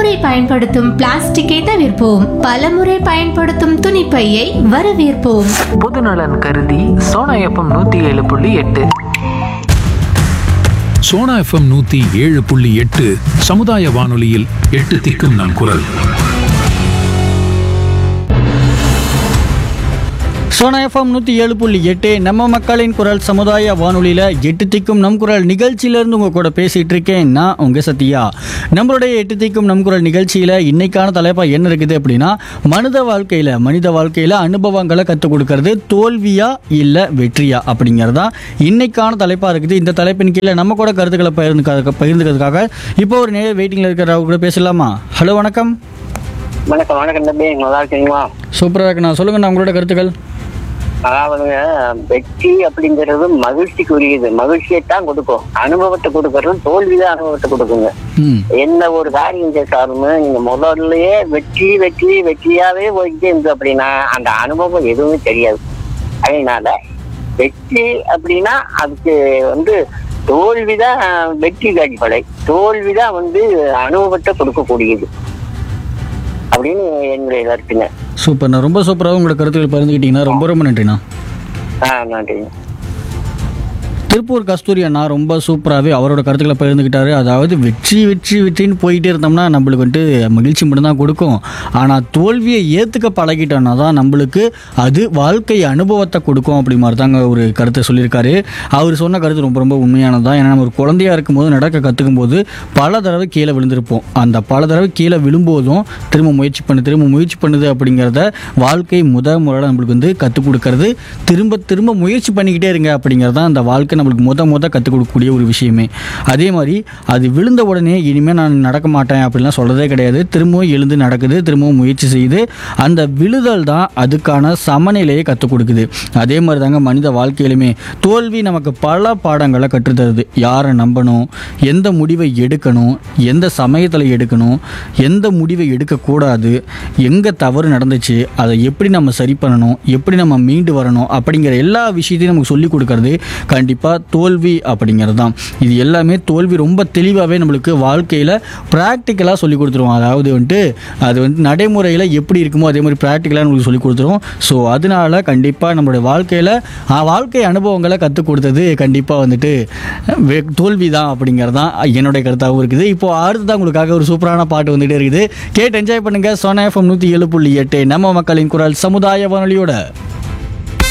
ஒருமுறை பயன்படுத்தும் பிளாஸ்டிக்கை தவிர்ப்போம் பலமுறை பயன்படுத்தும் துணிப்பையை வரவேற்போம் பொதுநலன் கருதி சோனா எஃப்எம் நூத்தி ஏழு புள்ளி எட்டு சோனா எஃப்எம் நூத்தி ஏழு புள்ளி எட்டு சமுதாய வானொலியில் எட்டு திக்கும் நம் குரல் சோனா எஃப்எம் நூற்றி ஏழு புள்ளி எட்டு நம்ம மக்களின் குரல் சமுதாய வானொலியில் எட்டு திக்கும் நம் குரல் நிகழ்ச்சியிலேருந்து உங்கள் கூட பேசிகிட்டு இருக்கேன் நான் உங்கள் சத்யா நம்மளுடைய எட்டு திக்கும் நம் குரல் நிகழ்ச்சியில் இன்னைக்கான தலைப்பாக என்ன இருக்குது அப்படின்னா மனித வாழ்க்கையில் மனித வாழ்க்கையில் அனுபவங்களை கற்றுக் கொடுக்கறது தோல்வியா இல்லை வெற்றியா அப்படிங்கிறது தான் இன்னைக்கான தலைப்பாக இருக்குது இந்த தலைப்பின் கீழே நம்ம கூட கருத்துக்களை பகிர்ந்து பகிர்ந்துக்கிறதுக்காக இப்போ ஒரு நேரம் வெயிட்டிங்கில் இருக்கிறவங்க கூட பேசலாமா ஹலோ வணக்கம் வணக்கம் வணக்கம் தம்பி நல்லா இருக்கீங்களா சூப்பராக இருக்குண்ணா சொல்லுங்கண்ணா உங்களோட கருத்துக்கள் அதாவதுங்க வெற்றி அப்படிங்கிறது மகிழ்ச்சிக்குரியது மகிழ்ச்சியை தான் கொடுக்கும் அனுபவத்தை கொடுக்கறது தோல்விதான் அனுபவத்தை கொடுக்குங்க ம் எந்த ஒரு காரியம் செய்தாலுமே நீங்க முதல்லயே வெற்றி வெற்றி வெற்றியாவே போயிட்டே இருந்து அப்படின்னா அந்த அனுபவம் எதுவுமே தெரியாது அதனால வெற்றி அப்படின்னா அதுக்கு வந்து தோல்விதான் வெற்றி அடிப்படை தோல்விதான் வந்து அனுபவத்தை கொடுக்கக்கூடியது அப்படின்னு என்னுடைய கருத்துங்க சூப்பர்ண்ணா ரொம்ப சூப்பராக உங்களோட கருத்துக்கள் பகிர்ந்துக்கிட்டீங்கன்னா ரொம்ப ரொம்ப நன்றிண்ணா ஆ நன்றிங்க திருப்பூர் கஸ்தூரி அண்ணா ரொம்ப சூப்பராகவே அவரோட கருத்துக்களை பகிர்ந்துக்கிட்டாரு அதாவது வெற்றி வெற்றி வெற்றின்னு போயிட்டே இருந்தோம்னா நம்மளுக்கு வந்துட்டு மகிழ்ச்சி மட்டும்தான் கொடுக்கும் ஆனால் தோல்வியை ஏற்றுக்க பழகிட்டோம்னா தான் நம்மளுக்கு அது வாழ்க்கை அனுபவத்தை கொடுக்கும் அப்படி மாதிரி தாங்க ஒரு கருத்தை சொல்லியிருக்காரு அவர் சொன்ன கருத்து ரொம்ப ரொம்ப உண்மையானது தான் ஏன்னா நம்ம ஒரு குழந்தையா இருக்கும்போது நடக்க கற்றுக்கும் போது பல தடவை கீழே விழுந்திருப்போம் அந்த பல தடவை கீழே விழும்போதும் திரும்ப முயற்சி பண்ணு திரும்ப முயற்சி பண்ணுது அப்படிங்கிறத வாழ்க்கை முத முறையில் நம்மளுக்கு வந்து கற்றுக் கொடுக்கறது திரும்ப திரும்ப முயற்சி பண்ணிக்கிட்டே இருங்க அப்படிங்கிறது தான் அந்த வாழ்க்கை நம்மளுக்கு முத முத கற்றுக் கொடுக்கக்கூடிய ஒரு விஷயமே அதே மாதிரி அது விழுந்த உடனே இனிமேல் நான் நடக்க மாட்டேன் அப்படிலாம் சொல்கிறதே கிடையாது திரும்பவும் எழுந்து நடக்குது திரும்பவும் முயற்சி செய்து அந்த விழுதல் தான் அதுக்கான சமநிலையை கற்றுக் கொடுக்குது அதே மாதிரி தாங்க மனித வாழ்க்கையிலுமே தோல்வி நமக்கு பல பாடங்களை கற்றுத்தருது யாரை நம்பணும் எந்த முடிவை எடுக்கணும் எந்த சமயத்தில் எடுக்கணும் எந்த முடிவை எடுக்கக்கூடாது எங்கே தவறு நடந்துச்சு அதை எப்படி நம்ம சரி பண்ணணும் எப்படி நம்ம மீண்டு வரணும் அப்படிங்கிற எல்லா விஷயத்தையும் நமக்கு சொல்லி கொடுக்கறது கண்டிப்பாக தோல்வி அப்படிங்கிறது தான் இது எல்லாமே தோல்வி ரொம்ப தெளிவாகவே நம்மளுக்கு வாழ்க்கையில் ப்ராக்டிக்கலாக சொல்லி கொடுத்துருவோம் அதாவது வந்துட்டு அது வந்து நடைமுறையில் எப்படி இருக்குமோ அதே மாதிரி ப்ராக்டிக்கலாக நம்மளுக்கு சொல்லி கொடுத்துரும் ஸோ அதனால கண்டிப்பாக நம்மளுடைய வாழ்க்கையில் வாழ்க்கை அனுபவங்களை கற்றுக் கொடுத்தது கண்டிப்பாக வந்துட்டு வெ- தோல்வி தான் அப்படிங்கிறது தான் என்னுடைய கருத்தாகவும் இருக்குது இப்போ அடுத்ததான் உங்களுக்காக ஒரு சூப்பரான பாட்டு வந்துட்டே இருக்குது கேட்டு என்ஜாய் பண்ணுங்க சோனா எஃப்எம் நூற்றி ஏழு புள்ளி எட்டு நம்ம மக்களின் குரல் சமுதாய வானொலியோட